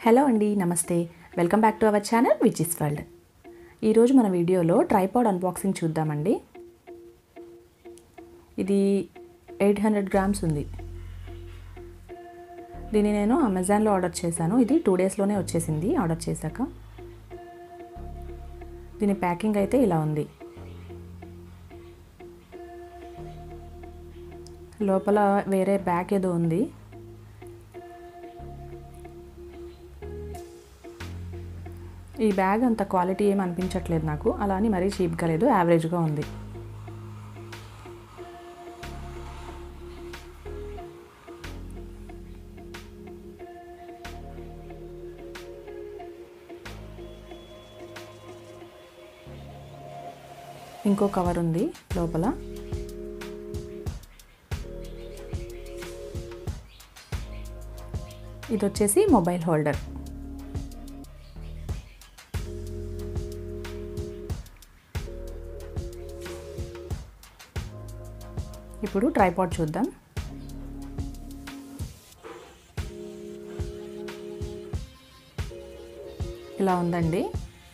hello అండి నమస్తే welcome back to our channel which is world ఈరోజు మన వీడియోలో ట్రైపాడ్ అన్బాక్సింగ్ చూద్దామండి ఇది ఎయిట్ హండ్రెడ్ గ్రామ్స్ ఉంది దీన్ని నేను అమెజాన్లో ఆర్డర్ చేశాను ఇది టూ డేస్లోనే వచ్చేసింది ఆర్డర్ చేశాక దీని ప్యాకింగ్ అయితే ఇలా ఉంది లోపల వేరే బ్యాగ్ ఏదో ఉంది ఈ బ్యాగ్ అంత క్వాలిటీ ఏం అనిపించట్లేదు నాకు అలా అని మరీ చీప్గా లేదు యావరేజ్గా ఉంది ఇంకో కవర్ ఉంది లోపల ఇది వచ్చేసి మొబైల్ హోల్డర్ ఇప్పుడు ట్రైపాడ్ చూద్దాం ఇలా ఉందండి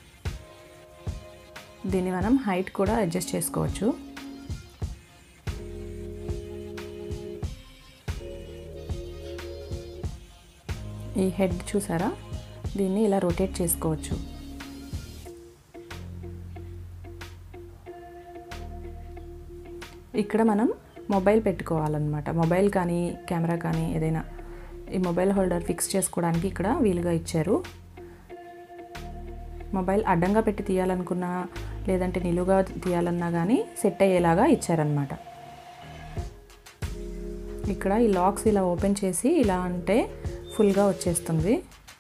దీన్ని మనం హైట్ కూడా అడ్జస్ట్ చేసుకోవచ్చు ఈ హెడ్ చూసారా దీన్ని ఇలా రొటేట్ చేసుకోవచ్చు ఇక్కడ మనం మొబైల్ పెట్టుకోవాలన్నమాట మొబైల్ కానీ కెమెరా కానీ ఏదైనా ఈ మొబైల్ హోల్డర్ ఫిక్స్ చేసుకోవడానికి ఇక్కడ వీలుగా ఇచ్చారు మొబైల్ అడ్డంగా పెట్టి తీయాలనుకున్నా లేదంటే నిలువుగా తీయాలన్నా కానీ సెట్ అయ్యేలాగా ఇచ్చారనమాట ఇక్కడ ఈ లాక్స్ ఇలా ఓపెన్ చేసి ఇలా అంటే ఫుల్గా వచ్చేస్తుంది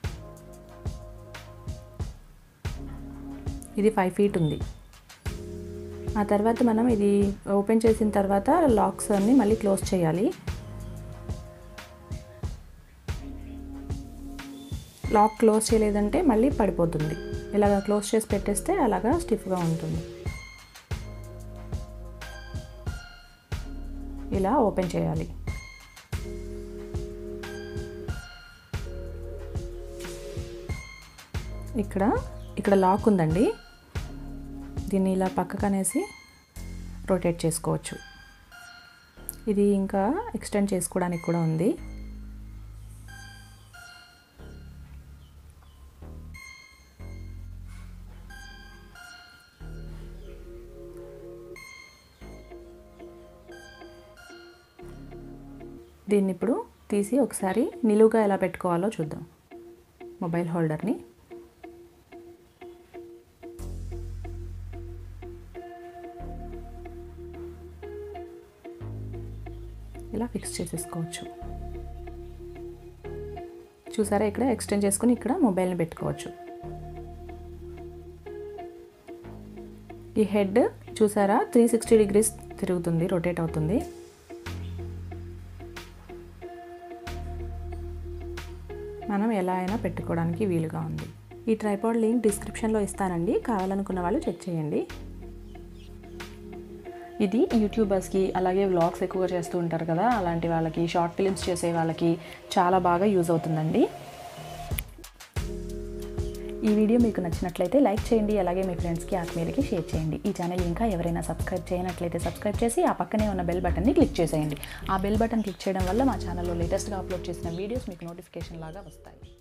ఇది ఫైవ్ ఫీట్ ఉంది ఆ తర్వాత మనం ఇది ఓపెన్ చేసిన తర్వాత లాక్స్ అన్ని మళ్ళీ క్లోజ్ చేయాలి లాక్ క్లోజ్ చేయలేదంటే మళ్ళీ పడిపోతుంది ఇలాగ క్లోజ్ చేసి పెట్టేస్తే అలాగా స్టిఫ్గా ఉంటుంది ఇలా ఓపెన్ చేయాలి ఇక్కడ ఇక్కడ లాక్ ఉందండి దీన్ని ఇలా పక్కకనేసి రొటేట్ చేసుకోవచ్చు ఇది ఇంకా ఎక్స్టెండ్ చేసుకోవడానికి కూడా ఉంది దీన్ని ఇప్పుడు తీసి ఒకసారి నిలువుగా ఎలా పెట్టుకోవాలో చూద్దాం మొబైల్ హోల్డర్ని ఇలా ఫిక్స్ చేసేసుకోవచ్చు చూసారా ఇక్కడ ఎక్స్టెండ్ చేసుకుని ఇక్కడ మొబైల్ని పెట్టుకోవచ్చు ఈ హెడ్ చూసారా త్రీ సిక్స్టీ డిగ్రీస్ తిరుగుతుంది రొటేట్ అవుతుంది మనం ఎలా అయినా పెట్టుకోవడానికి వీలుగా ఉంది ఈ ట్రైపాడ్ లింక్ డిస్క్రిప్షన్లో ఇస్తానండి కావాలనుకున్న వాళ్ళు చెక్ చేయండి ఇది యూట్యూబర్స్కి అలాగే వ్లాగ్స్ ఎక్కువగా చేస్తూ ఉంటారు కదా అలాంటి వాళ్ళకి షార్ట్ ఫిలిమ్స్ చేసే వాళ్ళకి చాలా బాగా యూజ్ అవుతుందండి ఈ వీడియో మీకు నచ్చినట్లయితే లైక్ చేయండి అలాగే మీ ఫ్రెండ్స్కి ఆత్మీయులకి షేర్ చేయండి ఈ ఛానల్ ఇంకా ఎవరైనా సబ్స్క్రైబ్ చేయనట్లయితే సబ్స్క్రైబ్ చేసి ఆ పక్కనే ఉన్న బెల్ బటన్ని క్లిక్ చేసేయండి ఆ బెల్ బటన్ క్లిక్ చేయడం వల్ల మా ఛానల్లో లేటెస్ట్గా అప్లోడ్ చేసిన వీడియోస్ మీకు నోటిఫికేషన్ లాగా వస్తాయి